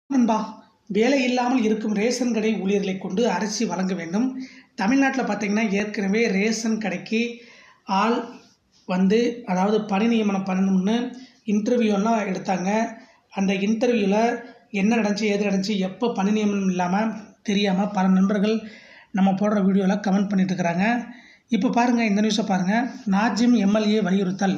நண்பா வேலை இல்லாமல் இருக்கும் ரேஷன் கடை ஊழியர்களை கொண்டு அரிசி வழங்க வேண்டும் தமிழ்நாட்டில் பார்த்தீங்கன்னா ஏற்கனவே ரேஷன் கடைக்கு ஆள் வந்து அதாவது பணி நியமனம் பண்ணணும்னு இன்டர்வியூ எல்லாம் எடுத்தாங்க அந்த இன்டர்வியூவில் என்ன நடந்துச்சு ஏது நடந்துச்சு எப்போ பணி நியமனம் இல்லாமல் தெரியாமல் பல நண்பர்கள் நம்ம போடுற வீடியோவில் கமெண்ட் பண்ணிட்டு இருக்கிறாங்க இப்போ பாருங்கள் இந்த நியூஸை பாருங்கள் நாஜிம் எம்எல்ஏ வலியுறுத்தல்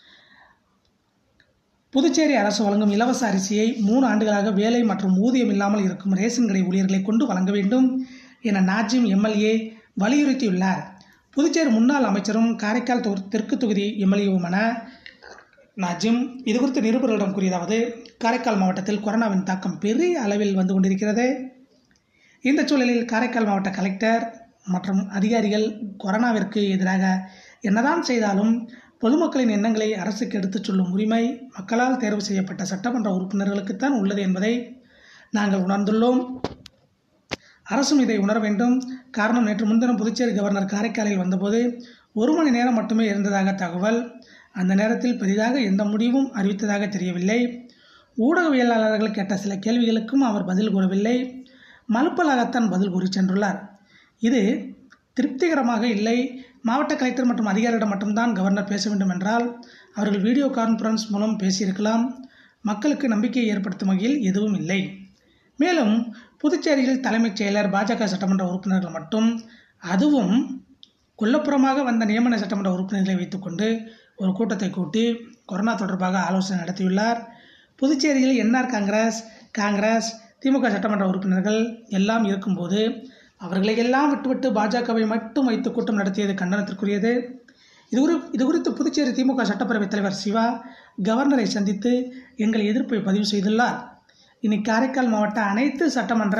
புதுச்சேரி அரசு வழங்கும் இலவச அரிசியை மூணு ஆண்டுகளாக வேலை மற்றும் ஊதியம் இல்லாமல் இருக்கும் ரேஷன் கடை ஊழியர்களை கொண்டு வழங்க வேண்டும் என நாஜிம் எம்எல்ஏ வலியுறுத்தியுள்ளார் புதுச்சேரி முன்னாள் அமைச்சரும் காரைக்கால் தொகு தெற்கு தொகுதி எம்எல்ஏவுமான நாஜிம் இது குறித்து நிருபர்களிடம் கூறியதாவது காரைக்கால் மாவட்டத்தில் கொரோனாவின் தாக்கம் பெரிய அளவில் வந்து கொண்டிருக்கிறது இந்த சூழலில் காரைக்கால் மாவட்ட கலெக்டர் மற்றும் அதிகாரிகள் கொரோனாவிற்கு எதிராக என்னதான் செய்தாலும் பொதுமக்களின் எண்ணங்களை அரசுக்கு எடுத்துச் சொல்லும் உரிமை மக்களால் தேர்வு செய்யப்பட்ட சட்டமன்ற உறுப்பினர்களுக்குத்தான் உள்ளது என்பதை நாங்கள் உணர்ந்துள்ளோம் அரசும் இதை உணர வேண்டும் காரணம் நேற்று முன்தினம் புதுச்சேரி கவர்னர் காரைக்காலில் வந்தபோது ஒரு மணி நேரம் மட்டுமே இருந்ததாக தகவல் அந்த நேரத்தில் பெரிதாக எந்த முடிவும் அறிவித்ததாக தெரியவில்லை ஊடகவியலாளர்கள் கேட்ட சில கேள்விகளுக்கும் அவர் பதில் கூறவில்லை மலுப்பலாகத்தான் பதில் கூறி சென்றுள்ளார் இது திருப்திகரமாக இல்லை மாவட்ட கலெக்டர் மற்றும் அதிகாரியிடம் மட்டும்தான் கவர்னர் பேச வேண்டும் என்றால் அவர்கள் வீடியோ கான்ஃபரன்ஸ் மூலம் பேசியிருக்கலாம் மக்களுக்கு நம்பிக்கையை ஏற்படுத்தும் வகையில் எதுவும் இல்லை மேலும் புதுச்சேரியில் தலைமைச் செயலர் பாஜக சட்டமன்ற உறுப்பினர்கள் மட்டும் அதுவும் கொல்லப்புறமாக வந்த நியமன சட்டமன்ற உறுப்பினர்களை வைத்துக்கொண்டு ஒரு கூட்டத்தை கூட்டி கொரோனா தொடர்பாக ஆலோசனை நடத்தியுள்ளார் புதுச்சேரியில் என்ஆர் காங்கிரஸ் காங்கிரஸ் திமுக சட்டமன்ற உறுப்பினர்கள் எல்லாம் இருக்கும்போது அவர்களை எல்லாம் விட்டுவிட்டு பாஜகவை மட்டும் வைத்து கூட்டம் நடத்தியது கண்டனத்திற்குரியது இது குறி இது குறித்து புதுச்சேரி திமுக சட்டப்பேரவைத் தலைவர் சிவா கவர்னரை சந்தித்து எங்கள் எதிர்ப்பை பதிவு செய்துள்ளார் இனி காரைக்கால் மாவட்ட அனைத்து சட்டமன்ற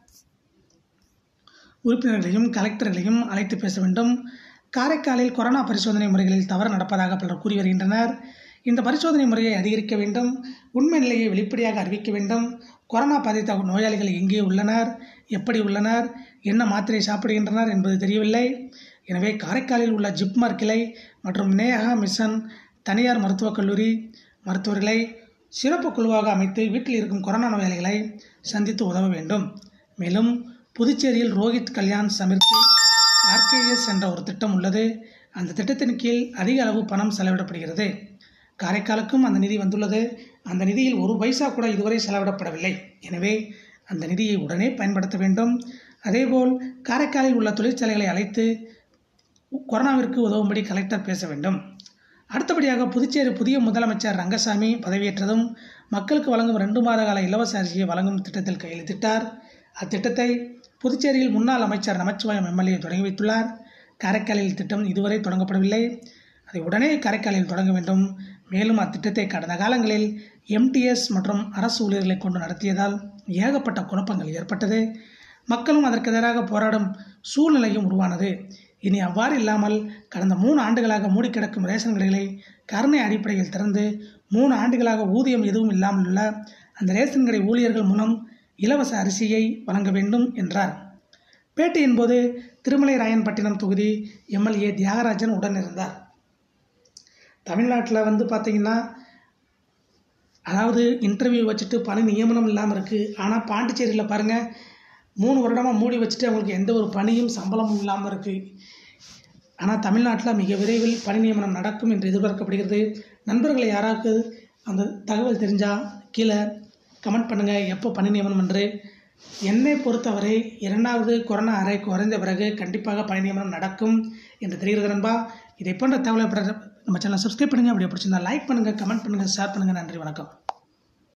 உறுப்பினர்களையும் கலெக்டர்களையும் அழைத்து பேச வேண்டும் காரைக்காலில் கொரோனா பரிசோதனை முறைகளில் தவறு நடப்பதாக பலர் கூறி வருகின்றனர் இந்த பரிசோதனை முறையை அதிகரிக்க வேண்டும் உண்மை நிலையை வெளிப்படையாக அறிவிக்க வேண்டும் கொரோனா பாதித்த நோயாளிகள் எங்கே உள்ளனர் எப்படி உள்ளனர் என்ன மாத்திரை சாப்பிடுகின்றனர் என்பது தெரியவில்லை எனவே காரைக்காலில் உள்ள ஜிப்மர் கிளை மற்றும் நேஹா மிஷன் தனியார் மருத்துவக் கல்லூரி மருத்துவர்களை சிறப்பு குழுவாக அமைத்து வீட்டில் இருக்கும் கொரோனா நோயாளிகளை சந்தித்து உதவ வேண்டும் மேலும் புதுச்சேரியில் ரோஹித் கல்யாண் சமிர்த்தி ஆர்கேஎஸ் என்ற ஒரு திட்டம் உள்ளது அந்த திட்டத்தின் கீழ் அதிக அளவு பணம் செலவிடப்படுகிறது காரைக்காலுக்கும் அந்த நிதி வந்துள்ளது அந்த நிதியில் ஒரு பைசா கூட இதுவரை செலவிடப்படவில்லை எனவே அந்த நிதியை உடனே பயன்படுத்த வேண்டும் அதேபோல் காரைக்காலில் உள்ள தொழிற்சாலைகளை அழைத்து கொரோனாவிற்கு உதவும்படி கலெக்டர் பேச வேண்டும் அடுத்தபடியாக புதுச்சேரி புதிய முதலமைச்சர் ரங்கசாமி பதவியேற்றதும் மக்களுக்கு வழங்கும் ரெண்டு மாத கால இலவச அரிசியை வழங்கும் திட்டத்தில் கையெழுத்திட்டார் அத்திட்டத்தை புதுச்சேரியில் முன்னாள் அமைச்சர் நமச்சிவாயம் எம்எல்ஏ தொடங்கி வைத்துள்ளார் காரைக்காலில் திட்டம் இதுவரை தொடங்கப்படவில்லை அதை உடனே காரைக்காலில் தொடங்க வேண்டும் மேலும் அத்திட்டத்தை கடந்த காலங்களில் எம்டிஎஸ் மற்றும் அரசு ஊழியர்களை கொண்டு நடத்தியதால் ஏகப்பட்ட குழப்பங்கள் ஏற்பட்டது மக்களும் அதற்கு எதிராக போராடும் சூழ்நிலையும் உருவானது இனி அவ்வாறு இல்லாமல் கடந்த மூணு ஆண்டுகளாக மூடி கிடக்கும் ரேஷன் கடைகளை கருணை அடிப்படையில் திறந்து மூணு ஆண்டுகளாக ஊதியம் எதுவும் இல்லாமல் உள்ள அந்த ரேஷன் கடை ஊழியர்கள் மூலம் இலவச அரிசியை வழங்க வேண்டும் என்றார் பேட்டியின் போது திருமலை ராயன்பட்டினம் தொகுதி எம்எல்ஏ தியாகராஜன் உடன் இருந்தார் தமிழ்நாட்டில் வந்து பார்த்திங்கன்னா அதாவது இன்டர்வியூ வச்சுட்டு பணி நியமனம் இல்லாமல் இருக்குது ஆனால் பாண்டிச்சேரியில் பாருங்கள் மூணு வருடமாக மூடி வச்சுட்டு அவங்களுக்கு எந்த ஒரு பணியும் சம்பளமும் இல்லாமல் இருக்குது ஆனால் தமிழ்நாட்டில் மிக விரைவில் பணி நியமனம் நடக்கும் என்று எதிர்பார்க்கப்படுகிறது நண்பர்களை யாராவது அந்த தகவல் தெரிஞ்சால் கீழே கமெண்ட் பண்ணுங்கள் எப்போ பணி நியமனம் என்று என்னை பொறுத்தவரை இரண்டாவது கொரோனா அறை குறைந்த பிறகு கண்டிப்பாக பணி நியமனம் நடக்கும் என்று தெரிகிறது நண்பா இதை போன்ற தகவலை பெற நம்ம சேனலை சப்ஸ்கிரைப் பண்ணுங்கள் அப்படியே பிடிச்சிருந்தா லைக் பண்ணுங்கள் கமெண்ட் பண்ணுங்கள் ஷேர் பண்ணுங்கள் நன்றி வணக்கம்